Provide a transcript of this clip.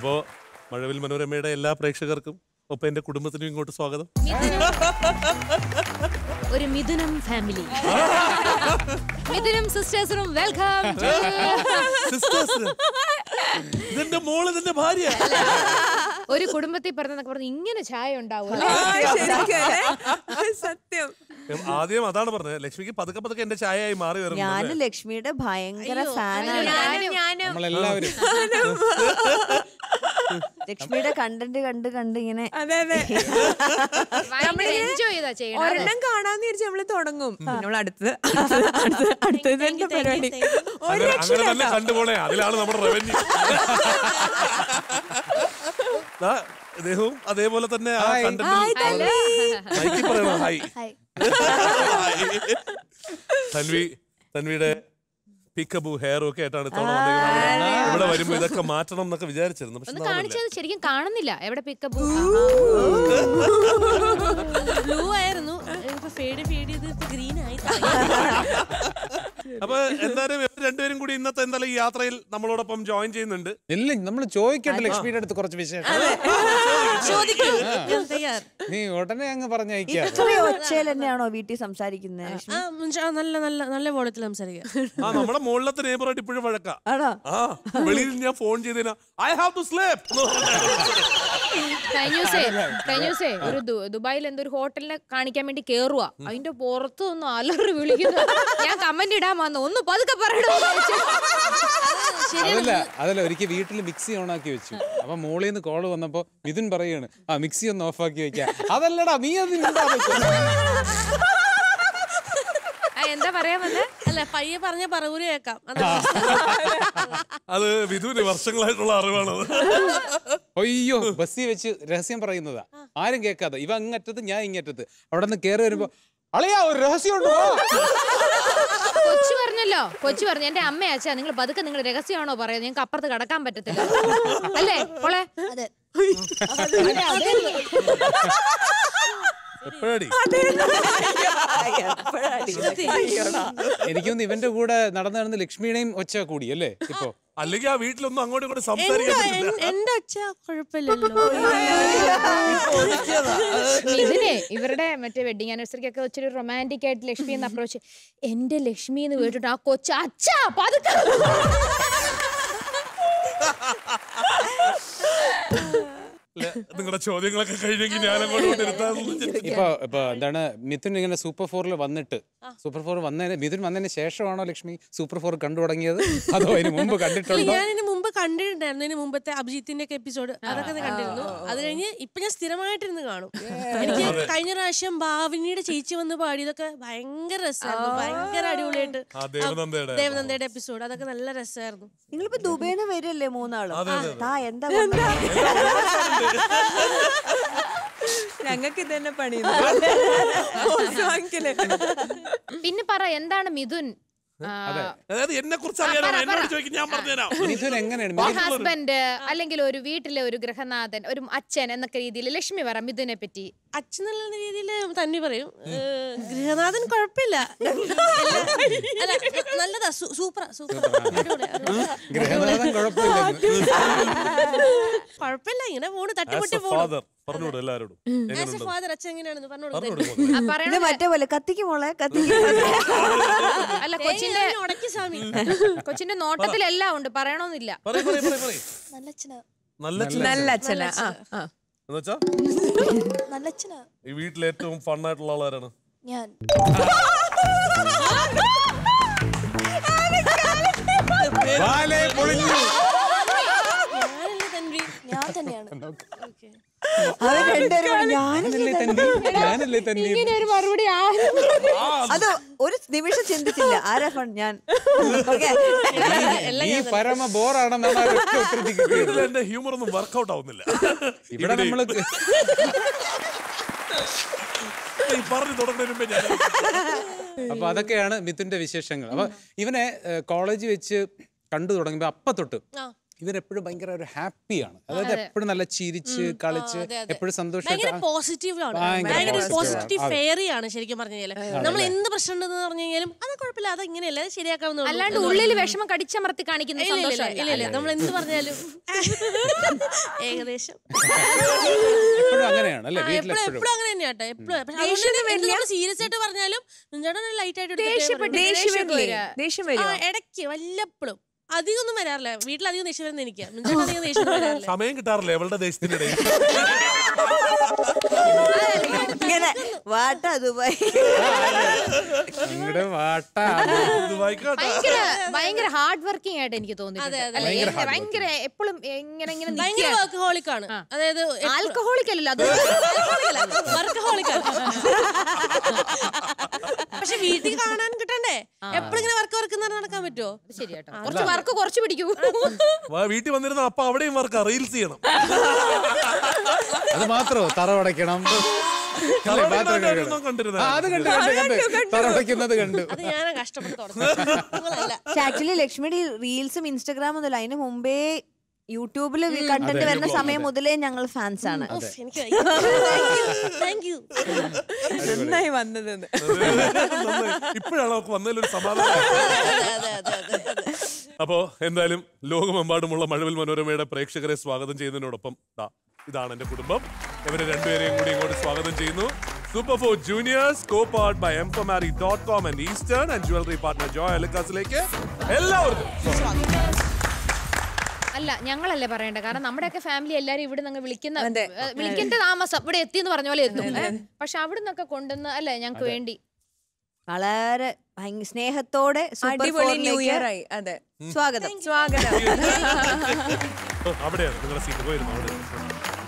അപ്പോ മഴവിൽ മനോരമയുടെ എല്ലാ പ്രേക്ഷകർക്കും ഒപ്പം എന്റെ കുടുംബത്തിനും ഇങ്ങോട്ട് സ്വാഗതം ഒരു മിഥുനം ഫാമിലി മിഥുനം സിസ്റ്റേഴ്സിനും വെൽക്കം സിസ്റ്റേഴ്സ് ഇതെന്റെ മോള് ഇതെന്റെ ഭാര്യ ഒരു കുടുംബത്തിൽ പറഞ്ഞതൊക്കെ പറഞ്ഞു ഇങ്ങനെ ചായ ഉണ്ടാവും ആ, ശരിക്കും അല്ലേ? സത്യം ആദ്യം അതാണ് പറഞ്ഞത് ലക്ഷ്മിക്ക് പതുക്കെ പതുക്കെ എന്റെ ചായയായി മാറി ഞാൻ വരുന്നു ലക്ഷ്മിയുടെ ഭയങ്കര ഫാനാണ് ഞാനും ഞാനും നമ്മളെല്ലാവരും ലക്ഷ്മിയുടെ കണ്ടന്റ് കണ്ട് കണ്ട് ഇങ്ങനെ അതെ അതെ എൻജോയ് ചെയ്താ ചെയ്യണം ഒരെണ്ണം കാണാന്ന് വിചാരിച്ച് നമ്മള് തുടങ്ങും നമ്മൾ അടുത്തത് അടുത്തത്, അടുത്തത്, അടുത്തത് തന്നെ പരിപാടി ഒരു അങ്ങനെ അങ്ങനെ രക്ഷയില്ല തന്നെ കണ്ടുപോണേ അതിലാണ് നമ്മുടെ റവന്യൂ അദ്ദേഹവും അതേപോലെ തന്നെ ആ ഹായ്. കണ്ടന്റിൽ മൈക്കിൽ പറയണം ഹായ് തൻവി തൻവിയുടെ പിക്കബു ഹെയറും ഒക്കെ ആയിട്ടാണ് ഇത്തവണ വന്നിരിക്കുന്നത് ഇവിടെ വരുമ്പോ ഇതൊക്കെ മാറ്റണം എന്നൊക്കെ വിചാരിച്ചിരുന്നു പക്ഷെ ഒന്ന് നടന്നില്ല. കാണിച്ചത് ശരിക്കും കാണുന്നില്ല എവിടെ പിക്കപ്പ് ബ്ലൂ ആയിരുന്നു ഇപ്പൊ ഫേഡ് ഫേഡ് ചെയ്ത് ഇപ്പൊ ഗ്രീൻ ആയി അപ്പൊ എന്തായാലും ഇവർ രണ്ടുപേരും കൂടി ഇന്നത്തെ എന്തായാലും ഈ യാത്രയിൽ നമ്മളോടൊപ്പം ജോയിൻ ചെയ്യുന്നുണ്ട് ഇല്ല നമ്മൾ ചോദിക്കട്ടെ ലക്ഷ്മിയുടെ അടുത്ത് കുറച്ച് വിശേഷം ചോദിക്കൂ ഞാൻ തയ്യാർ നീ ഉടനെ അങ്ങ് പറഞ്ഞയക്കാ ഇത്രയും ഒച്ചയിൽ തന്നെയാണോ വീട്ടിൽ സംസാരിക്കുന്നത് ലക്ഷ്മി ആ മുൻഷ, ആ, നല്ല നല്ല നല്ല ബോളത്തിൽ സംസാരിക്കാം ആ നമ്മുടെ മുകളിലത്തെ നെയ്ബറായിട്ട് ഇപ്പോഴും വഴക്കാം ആണോ ആ വെളിയിൽ ഞാൻ ഫോൺ ചെയ്തേനാ ഐ ഹാവ് ടു സ്ലേപ്പ് കഴിഞ്ഞ ദിവസേ കഴിഞ്ഞ ദിവസേ ഒരു ദു- ദുബായിൽ എന്തോ ഒരു ഹോട്ടലിനെ കാണിക്കാൻ വേണ്ടി കേറുക അതിന്റെ പുറത്ത് ഒന്ന് അലറി വിളിക്കുന്നു ഞാൻ കമന്റ് ഇടാൻ വന്നു ഒന്ന് പതുക്കെ പറയണോ അതല്ല അതല്ല ഒരിക്കൽ വീട്ടിൽ മിക്സി ഓണാക്കി വെച്ചു അപ്പൊ മോളിൽ നിന്ന് കോള് വന്നപ്പോ മിഥുൻ പറയാണ് ആ മിക്സി ഒന്ന് ഓഫാക്കി വെക്കാം അതല്ലടാ നീ അത് മിണ്ടാതെ വെച്ചോ." എന്താ പറയാൻ വന്നേ അല്ല പയ്യെ പറഞ്ഞ പറവൂര് കേക്കാം അതാ അത് വിധുവിന് വർഷങ്ങളായിട്ടുള്ള അറിവാണത് അയ്യോ ബസ്സിൽ വെച്ച് രഹസ്യം പറയുന്നതാ ആരും കേൾക്കാതെ ഇവ അങ്ങറ്റത്ത് ഞാൻ ഇങ്ങറ്റത്ത് അവിടെ നിന്ന് കയറി വരുമ്പോ അളയാ ഒരു രഹസ്യമുണ്ടോ കൊച്ചു പറഞ്ഞല്ലോ കൊച്ചു പറഞ്ഞു എന്റെ അമ്മ അച്ഛാ നിങ്ങൾ പതുക്കെ നിങ്ങൾ രഹസ്യമാണോ പറയുന്നത് ഞങ്ങൾക്ക് അപ്പുറത്ത് കടക്കാൻ പറ്റത്തില്ല അല്ലേ പോളെ എപ്പോഴാടി എനിക്കൊന്ന് ഇവന്റെ കൂടെ നടന്നു നടന്ന് ലക്ഷ്മിയുടെയും ഒച്ച കൂടി അല്ലേ ഇപ്പൊ അല്ലെങ്കിൽ ആ വീട്ടിലൊന്നും അങ്ങോട്ടും ഇങ്ങോട്ടും എന്റെ സംസാരിക്കാൻ പറ്റില്ല എൻ- എന്റെ അച്ഛ കുഴപ്പമില്ലല്ലോ ഇതിനെ ഇവരുടെ മറ്റേ വെഡിങ് ആനിവേഴ്സറിക്കൊക്കെ ഒത്തിരി റൊമാൻറ്റിക് ആയിട്ട് ലക്ഷ്മി എന്ന് അപ്രോച്ച് എന്റെ ലക്ഷ്മി എന്ന് കേട്ടിട്ട് ആ കൊച്ചു അച്ഛാ പതുക്കെ നിങ്ങളുടെ ചോദ്യങ്ങളൊക്കെ കഴിഞ്ഞെങ്കിൽ ഞാൻ അങ്ങോട്ട് കൊണ്ടിരുത്താൻ ഇപ്പൊ ഇപ്പൊ എന്താണ് മിഥുൻ ഇങ്ങനെ സൂപ്പർ ഫോറിൽ വന്നിട്ട് സൂപ്പർ ഫോർ വന്നതിന് മിഥുൻ വന്നതിന് ശേഷമാണോ ലക്ഷ്മി സൂപ്പർ ഫോർ കണ്ടു തുടങ്ങിയത് അതോ അതിന് മുമ്പ് കണ്ടിട്ടുണ്ടോ ഞാൻ ഇതിന് മുമ്പ് കണ്ടിട്ടുണ്ടായിരുന്നു ഇതിന് മുമ്പത്തെ അഭിജിത്തിന്റെ ഒക്കെ എപ്പിസോഡ് അതൊക്കെ ഞാൻ കണ്ടിരുന്നു അത് കഴിഞ്ഞ് ഇപ്പൊ ഞാൻ സ്ഥിരമായിട്ടിരുന്ന് കാണും എനിക്ക് കഴിഞ്ഞ പ്രാവശ്യം ഭാവിനിയുടെ ചേച്ചി വന്ന് പാടിയതൊക്കെ ഭയങ്കര രസമായിരുന്നു ഭയങ്കര അടിപൊളിയായിട്ട് ആ ദേവനന്ദയുടെ ദേവനന്ദയുടെ എപ്പിസോഡ് അതൊക്കെ നല്ല രസമായിരുന്നു നിങ്ങളിപ്പോ ദുബൈന്ന് വരല്ലേ മൂന്നാളും താ എന്താ ഞങ്ങൾക്ക് ഇത് തന്നെ പണി വാങ്ങിക്കല് പിന്നെ പറ എന്താണ് മിഥുൻ അതായത് എന്നെ കുറിച്ച് അറിയാനാണ് എന്നോട് ചോദിക്കും ഞാൻ പറഞ്ഞുതരാം മിഥുൻ എങ്ങനെയാണ് മിഥുൻ ഹസ്ബൻഡ് അല്ലെങ്കിൽ ഒരു വീട്ടിലെ ഒരു ഗൃഹനാഥൻ ഒരു അച്ഛൻ എന്നൊക്കെ രീതിയിൽ ലക്ഷ്മി പറ മിഥുനെ പറ്റി അച്ഛൻ നല്ല രീതിയിൽ തന്നെ പറയും ഏഹ്, ഗൃഹനാഥൻ കുഴപ്പമില്ല അല്ല നല്ലതാ സൂ- സൂപ്പറാ സൂപ്പർ ഗൃഹനാഥൻ കുഴപ്പമില്ലെന്ന് കുഴപ്പമില്ല ഇങ്ങനെ പോണ് ആസ് തട്ടിമുട്ടി എ പോണു ഫാദർ പറഞ്ഞോളൂ എല്ലാവരോടും ആസ് എ ഫാദർ അച്ഛൻ എങ്ങനെയാണെന്ന് പറഞ്ഞു പറഞ്ഞോളൂ ആ, ഇത് പറയണ മറ്റേ പോലെ കത്തിക്ക് മോളെ കത്തിക്ക് അല്ല കൊച്ചിന്റെ ഉടക്കി സ്വാമി കൊച്ചിന്റെ നോട്ടത്തിലെല്ലാം ഉണ്ട് പറയണമെന്നില്ല പറയ് പറയ് പറയ് പറയ് നല്ല അച്ഛനാ നല്ല അച്ഛനാ. നല്ല അച്ഛനാ ആ ആ എന്നുവെച്ചാ നല്ല അച്ഛനാ ഈ വീട്ടിൽ ഏറ്റവും ഫണ്ണായിട്ടുള്ള ആളാരാണ് ഞാൻ വാലേ പൊളിഞ്ഞു ഞാനല്ലേ തൻവി ഞാൻ തന്നെയാണ് അവർ രണ്ടുപേരും കൂടി ഞാൻ ഞാനല്ലേ തന്നി ഞാനല്ലേ തന്നി ഇങ്ങനെ ഒരു മറുപടി ആരും അത് ഒരു നിമിഷം ചിന്തിച്ചില്ല ആരാ ഫൺ ഞാൻ ഓക്കെ നീ പരമ ബോറാണെന്നാണ് ആ ഒറ്റ ഉത്തരത്തിൽ കിട്ടിയത് വീട്ടിൽ എന്റെ ഹ്യൂമർ ഒന്നും വർക്കൗട്ട് ആവുന്നില്ല ഇവിടെ നമ്മള് ഈ പറഞ്ഞു തുടങ്ങുന്നതിന് മുമ്പേ ഞാൻ അപ്പൊ അതൊക്കെയാണ് മിഥുന്റെ വിശേഷങ്ങൾ അപ്പൊ ഇവനെ കോളേജ് വെച്ച് കണ്ടു തുടങ്ങിയപ്പോ അപ്പ തൊട്ട് ഇവരെപ്പോഴും ഭയങ്കര ഒരു ഹാപ്പിയാണ് അതായത് എപ്പോഴും നല്ല ചിരിച്ച് കളിച്ച് എപ്പോഴും ഭയങ്കര സന്തോഷമായിട്ട് പോസിറ്റീവ് ആണ് ഭയങ്കര ഭയങ്കര positive പോസിറ്റീവ് ആണ്. ഫെയറി ആണ് ശരിക്കും പറഞ്ഞു കഴിഞ്ഞാൽ നമ്മൾ എന്ത് പ്രശ്നം ഉണ്ടെന്ന് പറഞ്ഞു കഴിഞ്ഞാലും അത് കുഴപ്പമില്ല അത് ഇങ്ങനെയല്ല അത് ശരിയാക്കാവുന്ന അല്ലാണ്ട് ഉള്ളിൽ വിഷമം കടിച്ചമർത്തി കാണിക്കുന്ന ഇല്ല ഇല്ല സന്തോഷമല്ല. ഇല്ല ഇല്ല നമ്മൾ എന്ത് പറഞ്ഞാലും ഏകദേശം എപ്പോഴും അങ്ങനെയാണ് അല്ലേ എപ്പോഴും വീട്ടിലെപ്പോഴും എപ്പോഴും അങ്ങനെ തന്നെയാട്ടോ എപ്പോഴും സീരിയസ് ആയിട്ട് പറഞ്ഞാലും ചേട്ടൻ ലൈറ്റ് ആയിട്ട് എടുത്തിട്ടേ ദേഷ്യപ്പെട്ട് പറയൂ. ദേഷ്യം ദേഷ്യമൊക്കെ വരില്ലേ? വരാ. ദേഷ്യം ആ, വരുമോ ഇടയ്ക്ക് വല്ലപ്പോഴും അധികം ഒന്നും വരാറില്ല വീട്ടിൽ അധികം ദേഷ്യം വരുന്ന എനിക്ക് ചേട്ടൻ അധികം ദേഷ്യം ഒന്നും വരാറില്ല സമയം കിട്ടാറില്ല അവളുടെ ദേശത്തിനിടയിൽ ഇങ്ങനെ വാട്ട ദുബായ് നിങ്ങളുടെ വാട്ട ഇത് വായിക്കാട്ടെ ഭയങ്കര ഭയങ്കര ഹാർഡ് വർക്കിംഗ് ആയിട്ട് എനിക്ക് തോന്നിയിട്ടുണ്ട് അതെ, അതെ. അല്ല, ഭയങ്കര എ- hard ഭയങ്കര എപ്പോഴും ഇങ്ങനെ ഇങ്ങനെ ഭയങ്കര വർക്കഹോളിക് ആണ് അതായത് ആൽക്കഹോളിക് അല്ലല്ലോ അത് വർക്കഹോളിക് ആണ് പക്ഷെ വീട്ടിൽ കാണാൻ കിട്ടണ്ടേ എപ്പോഴും ഇങ്ങനെ വർക്ക് വർക്ക് നടക്കാൻ പറ്റുമോ ശരിയാട്ടോ കുറച്ച് വർക്ക് കുറച്ച് പിടിക്കൂ വാ, വീട്ടിൽ വന്നിരുന്ന അപ്പൊ അവിടെയും വർക്ക് റീൽസ് ചെയ്യണം അത് മാത്രമോ തറ ഉടയ്ക്കണം അല്ലേ, പാത്രം കഴുകണം. കണ്ടിരുന്ന ആ, അത് കണ്ടു കണ്ടു കണ്ടു തറ ഉടയ്ക്കുന്നത് കണ്ടു അത് ഞാൻ കഷ്ടപ്പെട്ട് തുടങ്ങി നിങ്ങളല്ല ആക്ച്വലി ലക്ഷ്മിയുടെ റീൽസും ഇൻസ്റ്റഗ്രാം മുതൽ അതിന് മുമ്പേ യൂട്യൂബിൽ കണ്ടന്റ് വരുന്ന സമയം മുതലേ ഞങ്ങൾ ഫാൻസ് ആണ് ഉഫ്, എനിക്ക് താങ്ക് യു നന്നായി വന്നതെന്ന് ഇപ്പോഴാണ് അവർക്ക് വന്നതിലൊരു സമാധാനം അതെ അതെ അതെ അതെ അപ്പോ എന്തായാലും ലോകമെമ്പാടുമുള്ള മഴവിൽ മനോരമയുടെ പ്രേക്ഷകരെ സ്വാഗതം ചെയ്യുന്നതിനോടൊപ്പം ദാ ഇതാണ് എന്റെ കുടുംബം ഇവരെ രണ്ടുപേരെയും കൂടി ഇങ്ങോട്ട് സ്വാഗതം ചെയ്യുന്നു super four juniors co powered by M4marry dot com and Eastern and jewellery partner Joy അലക്കാസിലേക്ക് എല്ലാവർക്കും സ്വാഗതം. അല്ല ഞങ്ങളല്ലേ പറയണ്ട കാരണം നമ്മുടെയൊക്കെ ഫാമിലി എല്ലാരും ഇവിടെ നിന്ന് വിളിക്കുന്ന അതെ. ഏ, വിളിക്കേണ്ട താമസം ഇവിടെ എത്തി എന്ന് പറഞ്ഞ പോലെ എത്തും ഏ. പക്ഷെ അവിടെ നിന്നൊക്കെ കൊണ്ടുവന്ന് അല്ലേ ഞങ്ങൾക്ക് വേണ്ടി വളരെ ഭയങ്കര സ്നേഹത്തോടെ സൂപ്പർ അടിപൊളി ന്യൂ ഫോറിലേക്ക് ഇയർ ആയി അതെ സ്വാഗതം സ്വാഗതം അവിടെയാണ് നിങ്ങളുടെ സീറ്റ് പോയിരുന്നു അവിടെ